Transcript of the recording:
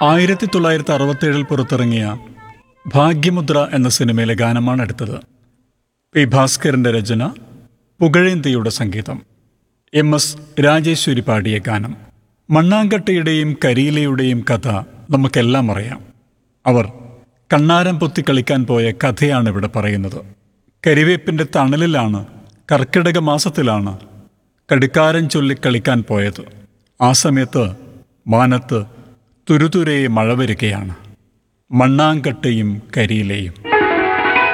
ആയിരത്തി തൊള്ളായിരത്തി അറുപത്തേഴിൽ പുറത്തിറങ്ങിയ ഭാഗ്യമുദ്ര എന്ന സിനിമയിലെ ഗാനമാണ് അടുത്തത് പി ഭാസ്കരന്റെ രചന പുകഴേന്തിയുടെ സംഗീതം എം എസ് രാജേശ്വരി പാടിയ ഗാനം മണ്ണാങ്കട്ടയുടെയും കരിയിലയുടെയും കഥ നമുക്കെല്ലാം അറിയാം അവർ കണ്ണാരം പൊത്തി കളിക്കാൻ പോയ കഥയാണ് ഇവിടെ പറയുന്നത് കരിവേപ്പിൻ്റെ തണലിലാണ് കർക്കിടക മാസത്തിലാണ് കടുക്കാരൻ ചൊല്ലി കളിക്കാൻ പോയത് ആ സമയത്ത് വാനത്ത് തുരുതുരെ മഴ വരികയാണ് മണ്ണാങ്കട്ടയും കരിയിലയും